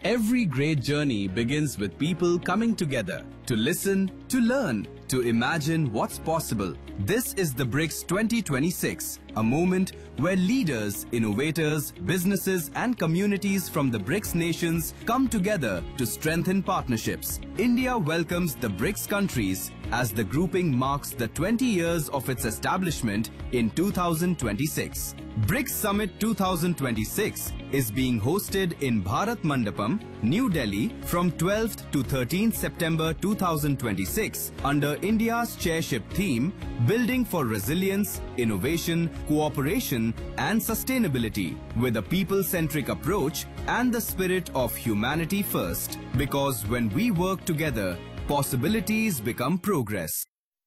Every great journey begins with people coming together to listen, to learn, to imagine what's possible. This is the BRICS 2026, a moment where leaders, innovators, businesses, and communities from the BRICS nations come together to strengthen partnerships. India welcomes the BRICS countries as the grouping marks the 20 years of its establishment in 2026. BRICS Summit 2026 is being hosted in Bharat Mandapam, New Delhi from 12th to 13th September 2026 under India's chairship theme Building for Resilience, Innovation, Cooperation and Sustainability with a people-centric approach and the spirit of humanity first. Because when we work together, possibilities become progress.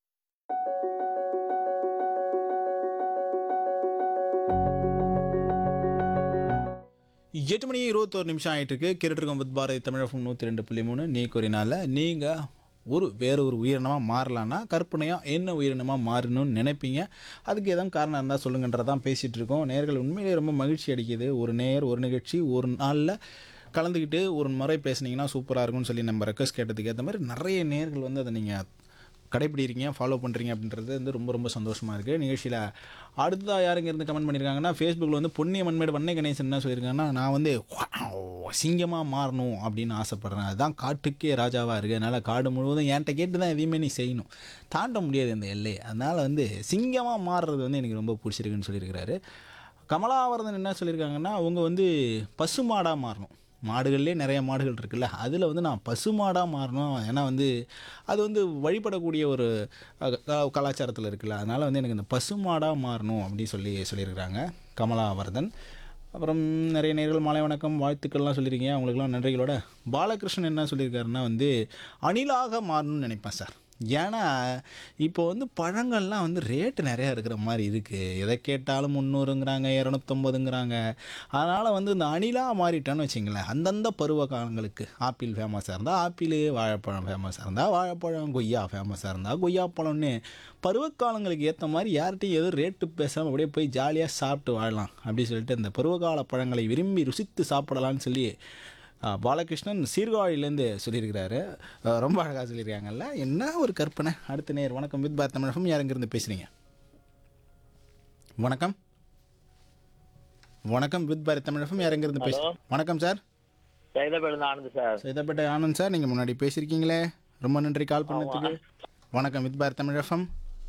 எட்டு மணி இருபத்தோரு நிமிஷம் ஆயிட்டு இருக்கு கேட்டுருக்கோம் with Bharathi தமிழகம் நூற்றி ரெண்டு புள்ளி மூணு நீ கூறினால நீங்கள் ஒரு வேற ஒரு உயிரினமாக மாறலான்னா கற்பனையாக என்ன உயிரினமாக மாறணும்னு நினைப்பீங்க அதுக்கு எதாவது காரணம் இருந்தால் சொல்லுங்கன்றதான் பேசிகிட்டு இருக்கோம் நேர்கள் உண்மையிலேயே ரொம்ப மகிழ்ச்சி அடிக்குது ஒரு நேர் ஒரு நிகழ்ச்சி ஒரு நாளில் கலந்துக்கிட்டு ஒரு முறை பேசுனீங்கன்னா சூப்பராக இருக்கும்னு சொல்லி நம்ம ரெக்வஸ்ட் கேட்டதுக்கு ஏற்ற மாதிரி நிறைய நேர்கள் வந்து அதை நீங்கள் கடைப்பிடிக்கிறீங்க ஃபாலோ பண்ணுறீங்க அப்படின்றது வந்து ரொம்ப ரொம்ப சந்தோஷமாக இருக்குது நிகழ்ச்சியில் அடுத்ததாக யாருங்க இருந்து கமெண்ட் பண்ணியிருக்காங்கன்னா ஃபேஸ்புக்கில் வந்து பொன்னிய மண்மேடு வண்ணை கணேசன் என்ன சொல்லியிருக்காங்கன்னா நான் வந்து சிங்கமாக மாறணும் அப்படின்னு ஆசைப்பட்றேன் அதுதான் காட்டுக்கே ராஜாவாக இருக்குது அதனால் காடு முழுவதும் என்கிட்ட கேட்டு தான் எதையுமே நீ செய்யணும் தாண்ட முடியாது இந்த எல்லையை அதனால் வந்து சிங்கமாக மாறுறது வந்து எனக்கு ரொம்ப பிடிச்சிருக்குன்னு சொல்லியிருக்கிறாரு கமலாவரதன் என்ன சொல்லியிருக்காங்கன்னா அவங்க வந்து பசுமாடாக மாறணும் மாடுகள்லேயே நிறைய மாடுகள் இருக்குல்ல அதில் வந்து நான் பசுமாடாக மாறணும் ஏன்னா வந்து அது வந்து வழிபடக்கூடிய ஒரு கலாச்சாரத்தில் இருக்குல்ல அதனால் வந்து எனக்கு இந்த பசுமாடாக மாறணும் அப்படின்னு சொல்லி சொல்லியிருக்கிறாங்க கமலாவர்தன் அப்புறம் நிறைய நேர்கள் மாலை வணக்கம் வாழ்த்துக்கள்லாம் சொல்லியிருக்கீங்க அவங்களுக்குலாம் நன்றிகளோட பாலகிருஷ்ணன் என்ன சொல்லியிருக்காருன்னா வந்து அணிலாக மாறணும்னு நினைப்பேன் சார் ஏன்னா இப்போ வந்து பழங்கள்லாம் வந்து ரேட்டு நிறையா இருக்கிற மாதிரி இருக்குது எதை கேட்டாலும் முந்நூறுங்கிறாங்க இரநூத்தொம்பதுங்கிறாங்க அதனால் வந்து இந்த அணிலாக மாறிட்டோன்னு வச்சிங்களேன் அந்தந்த பருவ காலங்களுக்கு ஆப்பிள் ஃபேமஸாக இருந்தால் ஆப்பிள் வாழைப்பழம் ஃபேமஸாக இருந்தால் வாழைப்பழம் கொய்யா ஃபேமஸாக இருந்தால் கொய்யாப்பழம்னு பருவகாலங்களுக்கு ஏற்ற மாதிரி யார்கிட்டையும் எதுவும் ரேட்டு பேசாமல் அப்படியே போய் ஜாலியாக சாப்பிட்டு வாழலாம் அப்படின்னு சொல்லிட்டு இந்த பருவகால பழங்களை விரும்பி ருசித்து சாப்பிடலான்னு சொல்லி ஆ, பாலகிருஷ்ணன் சீர்காழிலேருந்து சொல்லியிருக்கிறாரு ஆ, ரொம்ப அழகாக சொல்லியிருக்காங்கல்ல என்ன ஒரு கற்பனை அடுத்த நேர் வணக்கம் வித் பாரத் தமிழகம் யார் இருந்து பேசுகிறீங்க வணக்கம் வணக்கம் வித் பாரத் தமிழகம் யார் இருந்து பேசு வணக்கம் sir Saidapet Anand sir Saidapet Anand sir நீங்கள் முன்னாடி பேசியிருக்கீங்களே ரொம்ப நன்றி கால் பண்ணதுக்கு வணக்கம் வித் பாரத் தமிழகம்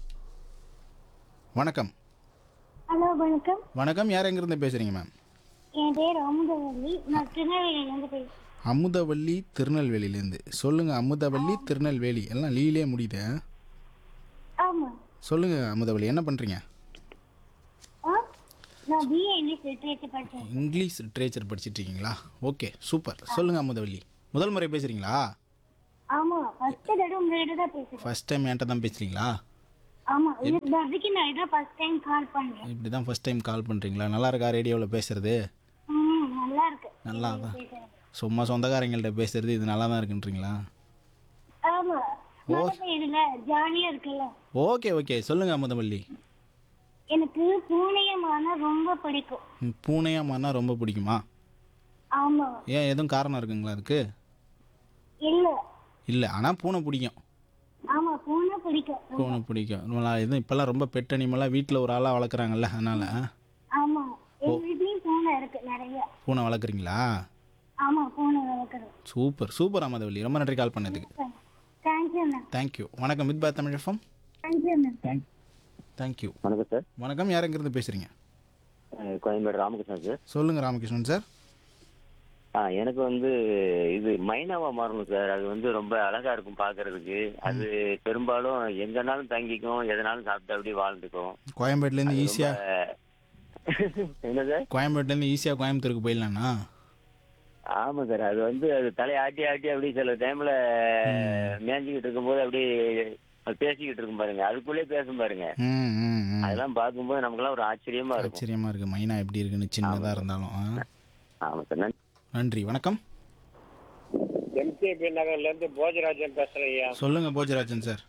வணக்கம் ஹலோ வணக்கம் வணக்கம் யார் எங்கேருந்து பேசுகிறீங்க மேம் என் பேர் அமுதவல்லி நான் திருநெல்வேலியிலேருந்து பேசுகிறேன் அமுதவள்ளி திருநெல்வேலியிலேருந்து சொல்லுங்கள் அமுதவள்ளி திருநெல்வேலி எல்லாம் லீலே முடியுது ஆ? ஆமாம் சொல்லுங்கள் அமுதவள்ளி என்ன பண்ணுறீங்க ஆ நான் பிஏ இங்கிலீஷ் லிட்ரேச்சர் படித்தேன் இங்கிலீஷ் லிட்ரேச்சர் படிச்சிட்டு இருக்கீங்களா ஓகே சூப்பர் சொல்லுங்கள் அமுதவள்ளி முதல் முறை பேசுகிறீங்களா ஆமாம் ஃபஸ்ட்டு தடவை உங்கள்கிட்ட தான் பேசுகிறேன் ஃபஸ்ட் டைம் என்கிட்ட தான் பேசுகிறீங்களா ஆமாம் இது பர்திக்கு நான் இதான் ஃபஸ்ட் டைம் கால் பண்ணுறேன் இப்படி தான் ஃபஸ்ட் டைம் கால் பண்ணுறீங்களா நல்லா இருக்கா ரேடியோவில் பேசுகிறது ம் நல்லா இருக்கு நல்லா தான் சும்மா சொந்தக்காரங்கள்ட்ட பேசுறது இது நல்லா தான் இருக்குன்றீங்களா ஆமாம் மழை பெய்யுதுல ஜாலியாக இருக்குல்ல ஓகே ஓகே சொல்லுங்கள் அமுதவள்ளி எனக்கு பூனையமான ரொம்ப பிடிக்கும் ம், பூனையா மாறினா ரொம்ப பிடிக்குமா ஆமாம் ஏன் எதுவும் காரணம் இருக்குங்களா அதுக்கு இல்லை இல்லை ஆனால் பூனை பிடிக்கும் ஆமாம் பூனை பிடிக்கும் பூனை பிடிக்கும் நல்லா எதுவும் இப்போல்லாம் ரொம்ப பெட் அனிமலாக வீட்டில் ஒரு ஆளாக வளர்க்குறாங்கல்ல அதனால் ஆமாம் எங்கள் வீட்லேயும் பூனை இருக்கு நிறைய பூனை வளர்க்குறீங்களா ஆமாம் பூனை வளர்க்குறோம் சூப்பர் சூப்பர் அமதவள்ளி ரொம்ப நன்றி கால் பண்ணதுக்கு தேங்க்யூ மேம் தேங்க்யூ வணக்கம் வித் பாத் Tamil FM thank you ma'am thank you வணக்கம் சார் வணக்கம் யார் எங்கேருந்து பேசுகிறீங்க அஹ் கோயம்பேடு ராமகிருஷ்ணன் சார் சொல்லுங்கள் ராமகிருஷ்ணன் சார் ஆ எனக்கு வந்து இது மைனாவா மாறணும் சார் அது வந்து ரொம்ப அழகா இருக்கும் பாக்குறதுக்கு அது பெரும்பாலும் எங்கனாலும் தங்கிக்கும் எதனாலும் சாப்பிட்டு அப்படியே வாழ்ந்துக்கும் கோயம்பேட்லேருந்து ஈஸியாக அஹ் என்ன சார் கோயம்பேட்லேருந்து ஈஸியாக கோயம்புத்தூருக்கு போயிடலாண்ணா ஆமா சார் அது வந்து அது தலையை ஆட்டி ஆட்டி அப்படியே சில டைம்ல மேய்ஞ்சிக்கிட்டு இருக்கும்போது அப்படியே அது பேசிக்கிட்டு இருக்கும் பாருங்க அதுக்குள்ளே பேசும் பாருங்க ம் ம் ம் அதெல்லாம் பார்க்கும்போது நமக்கெல்லாம் ஒரு ஆச்சரியமா இருக்கும் ஆச்சரியமாக இருக்குது மைனா எப்படி இருக்குன்னு சின்னதாக இருந்தாலும் ஆ. ஆமா சார் நன்றி நன்றி வணக்கம் எம்கேபி நகர்ல இருந்து போஜராஜன் பேசுறேன் ஐயா சொல்லுங்கள் போஜராஜன் சார்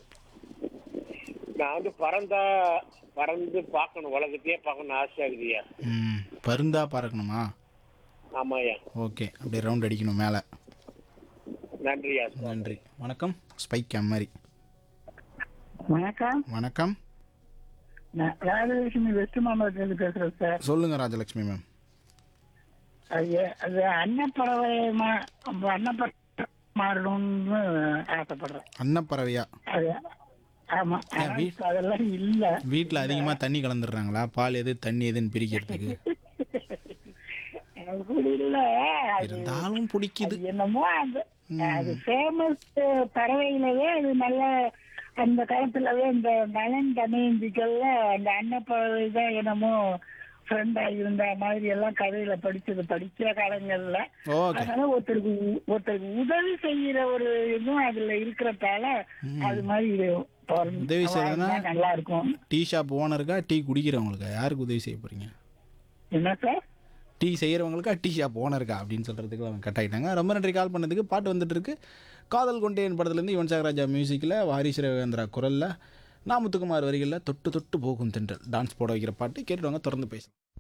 நான் வந்து பறந்தா பறந்து பார்க்கணும் உலகத்தையே பார்க்கணும் ஆசையா இருக்குதுய்யா ம் பருந்தா பறக்கணுமா ஆமா ஐயா ஓகே அப்படியே ரவுண்ட் அடிக்கணும் மேலே நன்றியா நன்றி வணக்கம் ஸ்பைக் கேம் மாதிரி வணக்கம் வணக்கம் நான் ராஜலட்சுமி வெஸ்ட் மாம்பலத்திலிருந்து பேசுறேன் சார் சொல்லுங்கள் ராஜலக்ஷ்மி மேம் அது அது அன்னப்பறவை மா- அன்னப்பறவை மாறணும்னு ஆசைப்படுறேன் அன்னப்பறவையா அது ஆமா ஆனா வீ- இப்ப அதெல்லாம் இல்ல வீட்டில் அதிகமாக தண்ணி கலந்துடுறாங்களா பால் எது தண்ணி எதுன்னு பிரிக்கிறதுக்கு அப்படி இல்ல அது இருந்தாலும் பிடிக்குது அது என்னமோ அது அது ஃபேமஸ் பறவைகளவே அது நல்ல அந்த காலத்துலவே இந்த நலன் தமயந்திக்கள்ல அந்த அன்னப்பறவை தான் என்னமோ ஃப்ரெண்டா இருந்த மாதிரி எல்லாம் கதையில படிச்சது படிச்ச காலங்கள்ல ஓகே அதனால ஒருத்தருக்கு உ- ஒருத்தருக்கு உதவி செய்யற ஒரு இதுவும் அதுல இருக்கிறதால அது மாதிரி இது ஒரு- உதவி செய்யறதுன்னா? வாழ்ந்தா நல்லா இருக்கும் டீ ஷாப் ஓனருக்கா டீ குடிக்கிறவங்களுக்கா யாருக்கு உதவி செய்ய போகிறீங்க என்ன சார் டீ செய்கிறவங்களுக்கா டீ ஷாப் ஓனருக்கா அப்படின்னு சொல்கிறதுக்கு அவங்க கட் ஆகிட்டாங்க ரொம்ப நன்றி கால் பண்ணதுக்கு பாட்டு வந்துட்டு இருக்கு காதல் கொண்டேன் படத்துலேருந்து யுவன் சகராஜா மியூசிக்கில் ஹரிஷ் ரவிந்திரா குரலில் நாமுத்துக்குமார் வரிகளில் தொட்டு தொட்டு போகும் தென்றல் டான்ஸ் போட வைக்கிற பாட்டு கேட்டுவாங்க தொடர்ந்து பேசலாம்